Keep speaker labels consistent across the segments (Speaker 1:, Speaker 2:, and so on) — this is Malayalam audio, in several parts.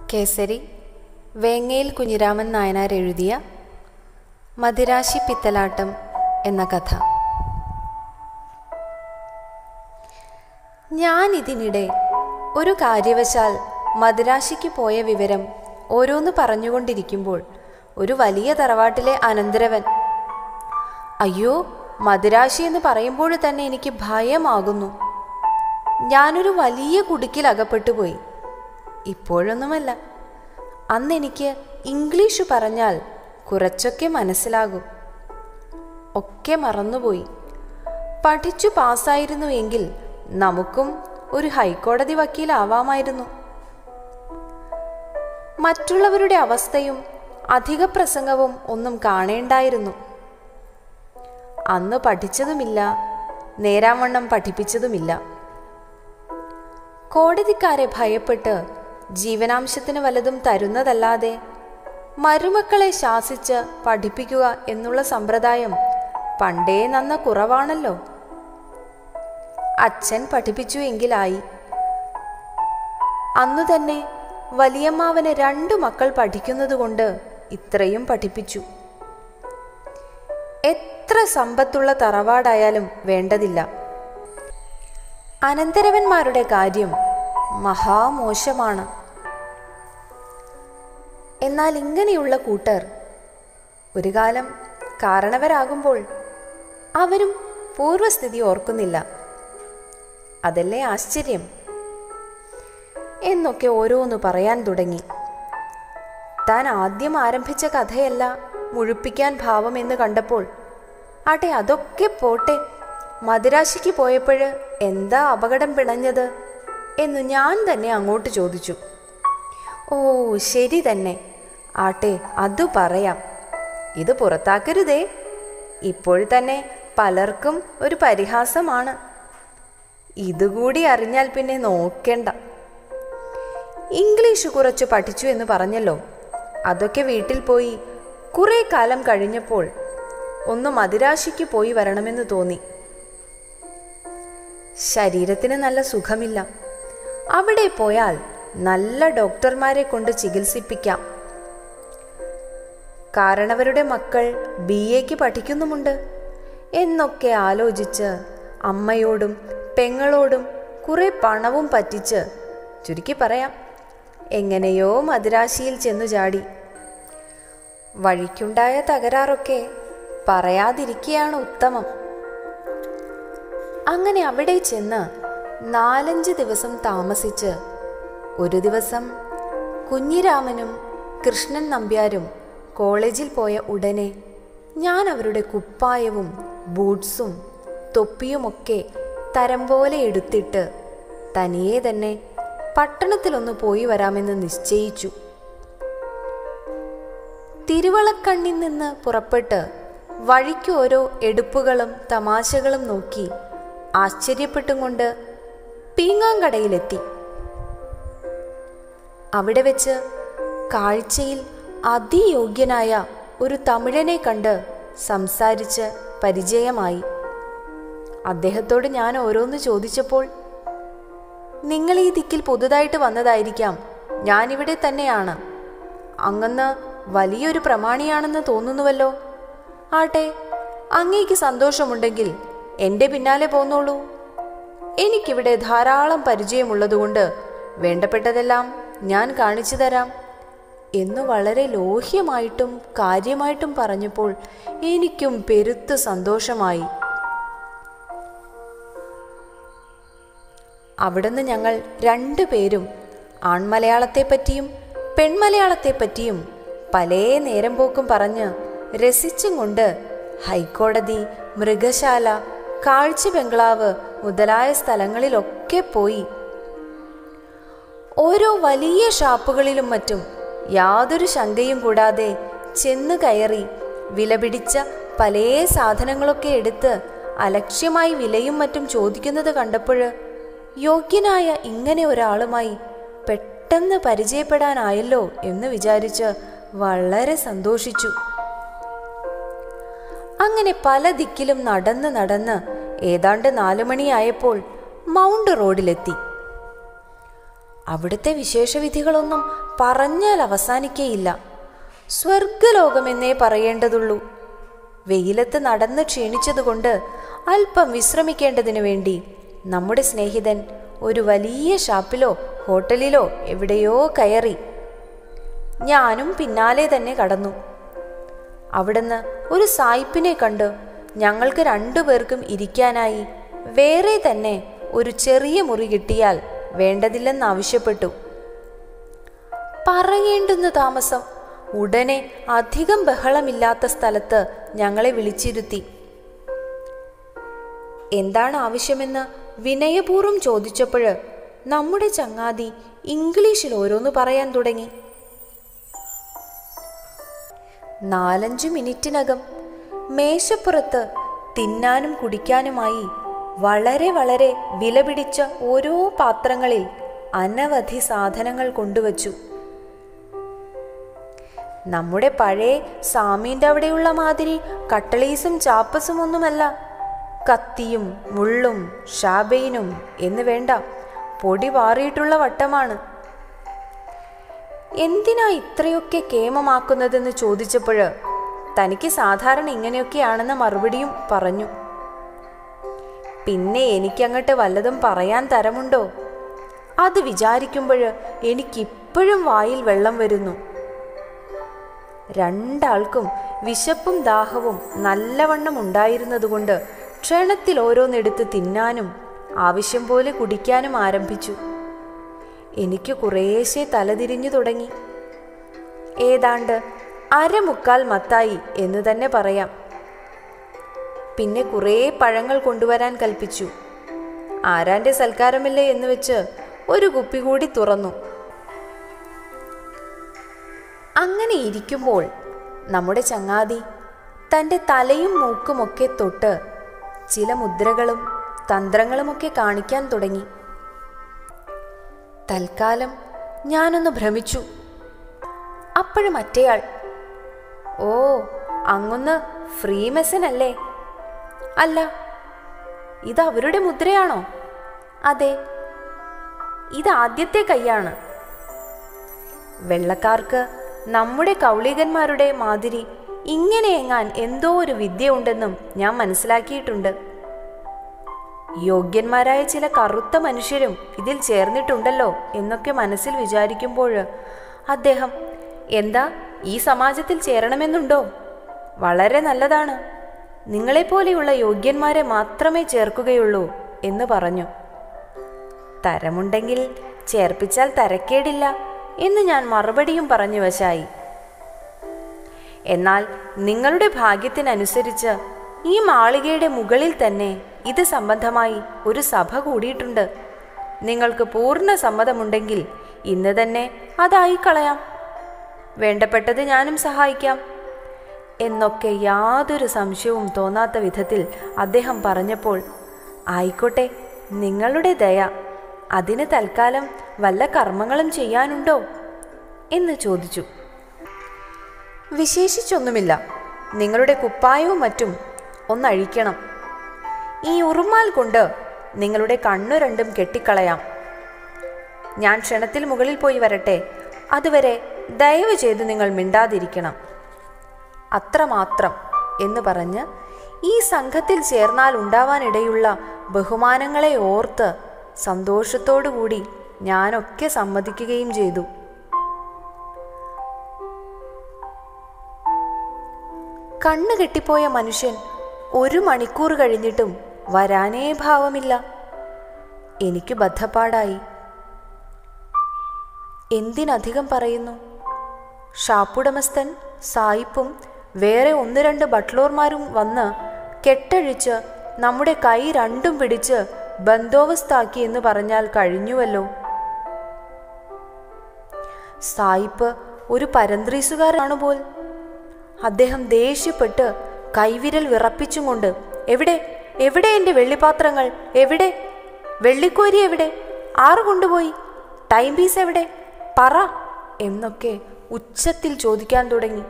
Speaker 1: കേസരി വേങ്ങയിൽ കുഞ്ഞിരാമൻ നായനാർ എഴുതിയ മദിരാശി പിത്തലാട്ടം എന്ന കഥ ഞാൻ ഇതിനിടെ ഒരു കാര്യവശാൽ മദിരാശിക്ക് പോയ വിവരം ഓരോന്ന് പറഞ്ഞുകൊണ്ടിരിക്കുമ്പോൾ ഒരു വലിയ തറവാട്ടിലെ അനന്തരവൻ അയ്യോ മദിരാശി എന്ന് പറയുമ്പോൾ തന്നെ എനിക്ക് ഭയമാകുന്നു ഞാനൊരു വലിയ കുടുക്കിൽ അകപ്പെട്ടു പോയി ഇപ്പോഴൊന്നുമല്ല അന്ന് എനിക്ക് ഇംഗ്ലീഷ് പറഞ്ഞാൽ കുറച്ചൊക്കെ മനസ്സിലാകും ഒക്കെ മറന്നുപോയി പഠിച്ചു പാസ്സായിരുന്നു എങ്കിൽ നമുക്കും ഒരു ഹൈക്കോടതി വക്കീലാവാമായിരുന്നു മറ്റുള്ളവരുടെ അവസ്ഥയും അധിക പ്രസംഗവും ഒന്നും കാണേണ്ടായിരുന്നു അന്ന് പഠിച്ചതുമില്ല നേരാവണ്ണം പഠിപ്പിച്ചതുമില്ല കോടതിക്കാരെ ഭയപ്പെട്ട് ജീവനാംശത്തിന് വല്ലതും തരുന്നതല്ലാതെ മരുമക്കളെ ശാസിച്ച് പഠിപ്പിക്കുക എന്നുള്ള സമ്പ്രദായം പണ്ടേ നന്ന കുറവാണല്ലോ അച്ഛൻ പഠിപ്പിച്ചു എങ്കിലായി അന്നു തന്നെ വലിയമ്മാവന് രണ്ടു മക്കൾ പഠിക്കുന്നതുകൊണ്ട് ഇത്രയും പഠിപ്പിച്ചു എത്ര സമ്പത്തുള്ള തറവാടായാലും വേണ്ടതില്ല അനന്തരവന്മാരുടെ കാര്യം മഹാമോശമാണ് എന്നാൽ ഇങ്ങനെയുള്ള കൂട്ടർ ഒരു കാലം കാരണവരാകുമ്പോൾ അവരും പൂർവസ്ഥിതി ഓർക്കുന്നില്ല അതല്ലേ ആശ്ചര്യം എന്നൊക്കെ ഓരോന്ന് പറയാൻ തുടങ്ങി താൻ ആദ്യം ആരംഭിച്ച കഥയല്ല മുഴുപ്പിക്കാൻ ഭാവം എന്ന് കണ്ടപ്പോൾ ആട്ടെ അതൊക്കെ പോട്ടെ മദിരാശിക്ക് പോയപ്പോൾ എന്താ അപകടം പിണഞ്ഞത് എന്ന് ഞാൻ തന്നെ അങ്ങോട്ട് ചോദിച്ചു ഓ ശരി തന്നെ ആട്ടെ അതു പറയാം ഇത് പുറത്താക്കരുതേ ഇപ്പോൾ തന്നെ പലർക്കും ഒരു പരിഹാസമാണ് ഇതുകൂടി അറിഞ്ഞാൽ പിന്നെ നോക്കേണ്ട ഇംഗ്ലീഷ് കുറച്ച് പഠിച്ചു എന്ന് പറഞ്ഞല്ലോ അതൊക്കെ വീട്ടിൽ പോയി കുറെ കാലം കഴിഞ്ഞപ്പോൾ ഒന്ന് മദിരാശിക്ക് പോയി വരണമെന്ന് തോന്നി ശരീരത്തിന് നല്ല സുഖമില്ല അവിടെ പോയാൽ നല്ല ഡോക്ടർമാരെ കൊണ്ട് ചികിത്സിപ്പിക്കാം കാരണവരുടെ മക്കൾ ബി എക്ക് പഠിക്കുന്നുമുണ്ട് എന്നൊക്കെ ആലോചിച്ച് അമ്മയോടും പെങ്ങളോടും കുറെ പണവും പറ്റിച്ച് ചുരുക്കി പറയാം എങ്ങനെയോ മദിരാശിയിൽ ചെന്നു ചാടി വഴിക്കുണ്ടായ തകരാറൊക്കെ പറയാതിരിക്കുകയാണ് ഉത്തമം അങ്ങനെ അവിടെ ചെന്ന് നാലഞ്ച് ദിവസം താമസിച്ച് ഒരു ദിവസം കുഞ്ഞിരാമനും കൃഷ്ണൻ നമ്പ്യാരും കോളേജിൽ പോയ ഉടനെ ഞാൻ അവരുടെ കുപ്പായവും ബൂട്ട്സും തൊപ്പിയുമൊക്കെ തരം പോലെ എടുത്തിട്ട് തനിയെ തന്നെ പട്ടണത്തിലൊന്ന് പോയി വരാമെന്ന് നിശ്ചയിച്ചു തിരുവളക്കണ്ണിൽ നിന്ന് പുറപ്പെട്ട് വഴിക്ക് ഓരോ എടുപ്പുകളും തമാശകളും നോക്കി ആശ്ചര്യപ്പെട്ടും കൊണ്ട് പീങ്ങാങ്കടയിലെത്തി അവിടെ വെച്ച് കാഴ്ചയിൽ അതിയോഗ്യനായ ഒരു തമിഴനെ കണ്ട് സംസാരിച്ച് പരിചയമായി അദ്ദേഹത്തോട് ഞാൻ ഓരോന്ന് ചോദിച്ചപ്പോൾ നിങ്ങൾ ഈ ദിക്കിൽ പുതുതായിട്ട് വന്നതായിരിക്കാം ഞാനിവിടെ തന്നെയാണ് അങ്ങന്ന് വലിയൊരു പ്രമാണിയാണെന്ന് തോന്നുന്നുവല്ലോ ആട്ടെ അങ്ങേക്ക് സന്തോഷമുണ്ടെങ്കിൽ എൻ്റെ പിന്നാലെ പോന്നോളൂ എനിക്കിവിടെ ധാരാളം പരിചയമുള്ളതുകൊണ്ട് വേണ്ടപ്പെട്ടതെല്ലാം ഞാൻ കാണിച്ചു തരാം എന്നു വളരെ ലോഹ്യമായിട്ടും കാര്യമായിട്ടും പറഞ്ഞപ്പോൾ എനിക്കും പെരുത്ത് സന്തോഷമായി അവിടുന്ന് ഞങ്ങൾ രണ്ടുപേരും ആൺമലയാളത്തെപ്പറ്റിയും പെൺമലയാളത്തെപ്പറ്റിയും പലേ നേരം പോക്കും പറഞ്ഞ് രസിച്ചും കൊണ്ട് ഹൈക്കോടതി മൃഗശാല കാഴ്ച ബംഗ്ലാവ് മുതലായ സ്ഥലങ്ങളിലൊക്കെ പോയി ഓരോ വലിയ ഷാപ്പുകളിലും മറ്റും യാതൊരു ശങ്കയും കൂടാതെ ചെന്ന് കയറി വിലപിടിച്ച പല സാധനങ്ങളൊക്കെ എടുത്ത് അലക്ഷ്യമായി വിലയും മറ്റും ചോദിക്കുന്നത് കണ്ടപ്പോൾ യോഗ്യനായ ഇങ്ങനെ ഒരാളുമായി പെട്ടെന്ന് പരിചയപ്പെടാനായല്ലോ എന്ന് വിചാരിച്ച് വളരെ സന്തോഷിച്ചു അങ്ങനെ പല ദിക്കിലും നടന്ന് നടന്ന് ഏതാണ്ട് നാലു മണിയായപ്പോൾ മൗണ്ട് റോഡിലെത്തി അവിടുത്തെ വിശേഷവിധികളൊന്നും പറഞ്ഞാൽ അവസാനിക്കേയില്ല സ്വർഗലോകമെന്നേ പറയേണ്ടതുള്ളൂ വെയിലത്ത് നടന്ന് ക്ഷീണിച്ചതുകൊണ്ട് അല്പം വിശ്രമിക്കേണ്ടതിനു വേണ്ടി നമ്മുടെ സ്നേഹിതൻ ഒരു വലിയ ഷാപ്പിലോ ഹോട്ടലിലോ എവിടെയോ കയറി ഞാനും പിന്നാലെ തന്നെ കടന്നു അവിടുന്ന് ഒരു സായിപ്പിനെ കണ്ട് ഞങ്ങൾക്ക് രണ്ടുപേർക്കും ഇരിക്കാനായി വേറെ തന്നെ ഒരു ചെറിയ മുറി കിട്ടിയാൽ വേണ്ടതില്ലെന്നാവശ്യപ്പെട്ടു പറയേണ്ടുന്ന താമസം ഉടനെ അധികം ബഹളമില്ലാത്ത സ്ഥലത്ത് ഞങ്ങളെ വിളിച്ചിരുത്തി എന്താണ് ആവശ്യമെന്ന് വിനയപൂർവ്വം ചോദിച്ചപ്പോൾ നമ്മുടെ ചങ്ങാതി ഇംഗ്ലീഷിൽ ഓരോന്ന് പറയാൻ തുടങ്ങി നാലഞ്ചു മിനിറ്റിനകം മേശപ്പുറത്ത് തിന്നാനും കുടിക്കാനുമായി വളരെ വളരെ വിലപിടിച്ച ഓരോ പാത്രങ്ങളിൽ അനവധി സാധനങ്ങൾ കൊണ്ടുവച്ചു നമ്മുടെ പഴയ സാമീൻ്റെ അവിടെയുള്ള മാതിരി കട്ടളീസും ചാപ്പസും ഒന്നുമല്ല കത്തിയും മുള്ളും ഷാബൈനും എന്ന് വേണ്ട പൊടി വാറിയിട്ടുള്ള വട്ടമാണ് എന്തിനാ ഇത്രയൊക്കെ കേമമാക്കുന്നതെന്ന് ചോദിച്ചപ്പോൾ തനിക്ക് സാധാരണ ഇങ്ങനെയൊക്കെയാണെന്ന മറുപടിയും പറഞ്ഞു പിന്നെ എനിക്കങ്ങട്ട് വല്ലതും പറയാൻ തരമുണ്ടോ അത് വിചാരിക്കുമ്പോൾ എനിക്കിപ്പോഴും വായിൽ വെള്ളം വരുന്നു രണ്ടാൾക്കും വിശപ്പും ദാഹവും നല്ലവണ്ണം ഉണ്ടായിരുന്നതുകൊണ്ട് ക്ഷണത്തിൽ ഓരോന്നെടുത്ത് തിന്നാനും ആവശ്യം പോലെ കുടിക്കാനും ആരംഭിച്ചു എനിക്ക് കുറേശ്ശെ തലതിരിഞ്ഞു തുടങ്ങി ഏതാണ്ട് അരമുക്കാൽ മത്തായി എന്ന് തന്നെ പറയാം പിന്നെ കുറേ പഴങ്ങൾ കൊണ്ടുവരാൻ കൽപ്പിച്ചു ആരാന്റെ സൽക്കാരമില്ലേ എന്ന് വെച്ച് ഒരു കുപ്പി കൂടി തുറന്നു അങ്ങനെ ഇരിക്കുമ്പോൾ നമ്മുടെ ചങ്ങാതി തൻ്റെ തലയും മൂക്കുമൊക്കെ തൊട്ട് ചില മുദ്രകളും തന്ത്രങ്ങളുമൊക്കെ കാണിക്കാൻ തുടങ്ങി തൽക്കാലം ഞാനൊന്ന് ഭ്രമിച്ചു അപ്പോഴും മറ്റേയാൾ ഓ അങ്ങൊന്ന് ഫ്രീമെസൻ അല്ലേ അല്ല ഇത് അവരുടെ മുദ്രയാണോ അതെ ഇത് ആദ്യത്തെ കൈയാണ് വെള്ളക്കാർക്ക് നമ്മുടെ കൗളികന്മാരുടെ മാതിരി ഇങ്ങനെ എങ്ങാൻ എന്തോ ഒരു വിദ്യ ഉണ്ടെന്നും ഞാൻ മനസ്സിലാക്കിയിട്ടുണ്ട് യോഗ്യന്മാരായ ചില കറുത്ത മനുഷ്യരും ഇതിൽ ചേർന്നിട്ടുണ്ടല്ലോ എന്നൊക്കെ മനസ്സിൽ വിചാരിക്കുമ്പോൾ അദ്ദേഹം എന്താ ഈ സമാജത്തിൽ ചേരണമെന്നുണ്ടോ വളരെ നല്ലതാണ് നിങ്ങളെപ്പോലെയുള്ള യോഗ്യന്മാരെ മാത്രമേ ചേർക്കുകയുള്ളൂ എന്ന് പറഞ്ഞു തരമുണ്ടെങ്കിൽ ചേർപ്പിച്ചാൽ തരക്കേടില്ല എന്ന് ഞാൻ മറുപടിയും പറഞ്ഞു വശായി എന്നാൽ നിങ്ങളുടെ ഭാഗ്യത്തിനനുസരിച്ച് ഈ മാളികയുടെ മുകളിൽ തന്നെ ഇത് സംബന്ധമായി ഒരു സഭ കൂടിയിട്ടുണ്ട് നിങ്ങൾക്ക് പൂർണ്ണ സമ്മതമുണ്ടെങ്കിൽ ഇന്ന് തന്നെ അതായി കളയാം വേണ്ടപ്പെട്ടത് ഞാനും സഹായിക്കാം എന്നൊക്കെ യാതൊരു സംശയവും തോന്നാത്ത വിധത്തിൽ അദ്ദേഹം പറഞ്ഞപ്പോൾ ആയിക്കോട്ടെ നിങ്ങളുടെ ദയ അതിന് തൽക്കാലം വല്ല കർമ്മങ്ങളും ചെയ്യാനുണ്ടോ എന്ന് ചോദിച്ചു വിശേഷിച്ചൊന്നുമില്ല നിങ്ങളുടെ കുപ്പായവും മറ്റും ഒന്നഴിക്കണം ഈ ഉറുമാൽ കൊണ്ട് നിങ്ങളുടെ കണ്ണു രണ്ടും കെട്ടിക്കളയാം ഞാൻ ക്ഷണത്തിൽ മുകളിൽ പോയി വരട്ടെ അതുവരെ ദയവ് ചെയ്ത് നിങ്ങൾ മിണ്ടാതിരിക്കണം അത്രമാത്രം എന്ന് പറഞ്ഞ് ഈ സംഘത്തിൽ ചേർന്നാൽ ഉണ്ടാവാനിടയുള്ള ബഹുമാനങ്ങളെ ഓർത്ത് സന്തോഷത്തോടുകൂടി ഞാനൊക്കെ സമ്മതിക്കുകയും ചെയ്തു കണ്ണു കെട്ടിപ്പോയ മനുഷ്യൻ ഒരു മണിക്കൂർ കഴിഞ്ഞിട്ടും വരാനേ ഭാവമില്ല എനിക്ക് ബദ്ധപ്പാടായി എന്തിനധികം പറയുന്നു ഷാപ്പുടമസ്ഥൻ സായിപ്പും വേറെ ഒന്ന് രണ്ട് ബട്ട്ലോർമാരും വന്ന് കെട്ടഴിച്ച് നമ്മുടെ കൈ രണ്ടും പിടിച്ച് ബന്ദോബസ്താക്കി എന്ന് പറഞ്ഞാൽ കഴിഞ്ഞുവല്ലോ സായിപ്പ് ഒരു പരന്ത്രീസുകാരാണ് പോൽ അദ്ദേഹം ദേഷ്യപ്പെട്ട് കൈവിരൽ വിറപ്പിച്ചും കൊണ്ട് എവിടെ എവിടെ എൻ്റെ വെള്ളിപ്പാത്രങ്ങൾ എവിടെ വെള്ളിക്കോരി എവിടെ ആറ് കൊണ്ടുപോയി ടൈം പീസ് എവിടെ പറ എന്നൊക്കെ ഉച്ചത്തിൽ ചോദിക്കാൻ തുടങ്ങി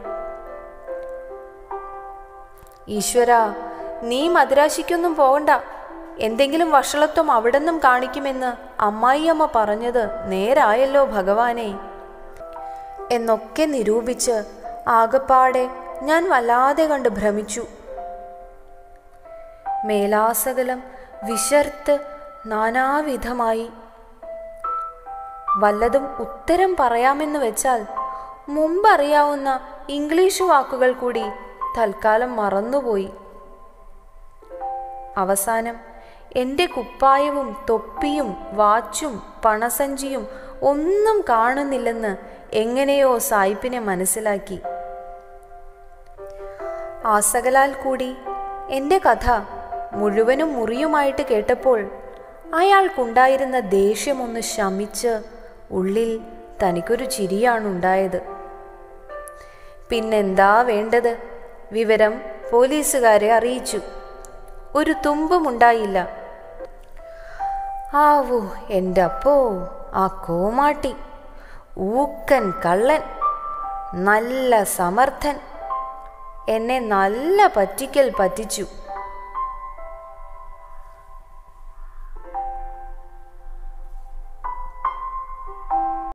Speaker 1: ഈശ്വര നീ മദ്രാശിക്കൊന്നും പോകണ്ട എന്തെങ്കിലും വഷളത്വം അവിടെ നിന്നും കാണിക്കുമെന്ന് അമ്മായിയമ്മ പറഞ്ഞത് നേരായല്ലോ ഭഗവാനെ എന്നൊക്കെ നിരൂപിച്ച് ആകപ്പാടെ ഞാൻ വല്ലാതെ കണ്ട് ഭ്രമിച്ചു മേലാസകലം വിശർത്ത് നാനാവിധമായി വല്ലതും ഉത്തരം പറയാമെന്ന് വെച്ചാൽ മുമ്പറിയാവുന്ന ഇംഗ്ലീഷ് വാക്കുകൾ കൂടി തൽക്കാലം മറന്നുപോയി അവസാനം എൻ്റെ കുപ്പായവും തൊപ്പിയും വാച്ചും പണസഞ്ചിയും ഒന്നും കാണുന്നില്ലെന്ന് എങ്ങനെയോ സായിപ്പിനെ മനസ്സിലാക്കി ആസകലാൽ കൂടി എൻ്റെ കഥ മുഴുവനും മുറിയുമായിട്ട് കേട്ടപ്പോൾ അയാൾക്കുണ്ടായിരുന്ന ദേഷ്യമൊന്ന് ശമിച്ച് ഉള്ളിൽ തനിക്കൊരു ചിരിയാണുണ്ടായത് പിന്നെന്താ വേണ്ടത് വിവരം പോലീസുകാരെ അറിയിച്ചു ഒരു തുമ്പുമുണ്ടായില്ല ആവോ എൻ്റെ അപ്പോ ആ കോമാട്ടി ഊക്കൻ കള്ളൻ നല്ല സമർത്ഥൻ എന്നെ നല്ല പറ്റിക്കൽ പറ്റിച്ചു